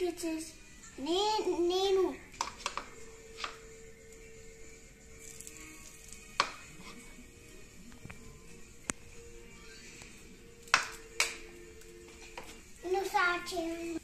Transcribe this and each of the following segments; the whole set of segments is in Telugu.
kisses. నేను నేను నువ్వు స్టార్ట్ చేయండి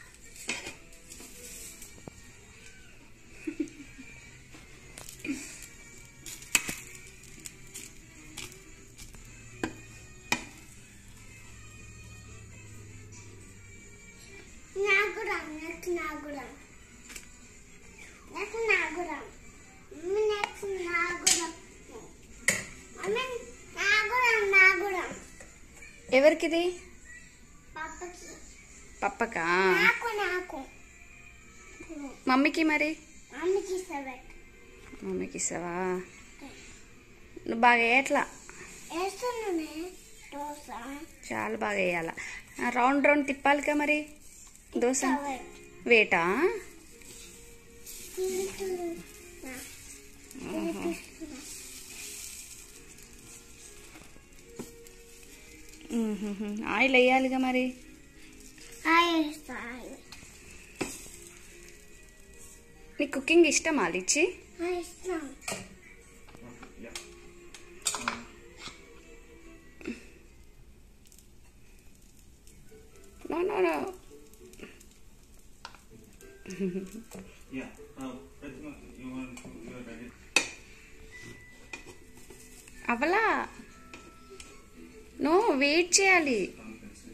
నాకు రా నెక్స్ట్ నాకు రా నెక్స్ట్ నాకు రా నెక్స్ట్ నాకు రా మమ్మీ నాకు రా నాకు రా ఎవరికిది పాపకి పప్పకా నాకు నాకు మమ్మీకి మరి మమ్మీకి ఇస్తాబెట్ మమ్మీకి ఇస్తావా నువ్వు బాగా వేయట్లా వేస్తున్నానే దోశ చాలా బాగా వేయాల రౌండ్ రౌండ్ తిప్పాలిగా మరి దోశ ఇస్తాబెట్ వేటా తీసుకున్నా మ్మ్హ్మ్. ఆయిల్ వేయాలిగా మరి ఇస్తాను నీకు కుకింగ్ ఇష్టమా లిచ్చి ఇస్తాను Yeah. No no no Yeah. Uh, Pratima, you want to, you are ready? అవలా నో వెయిట్ చేయాలి Come, can see.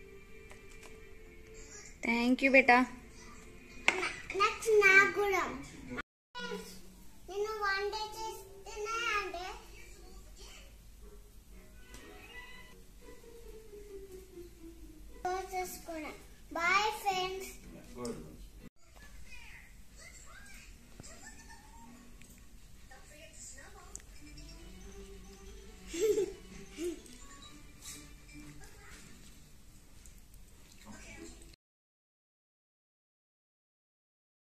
Thank you బేటా నెక్స్ట్ నాకు కూడా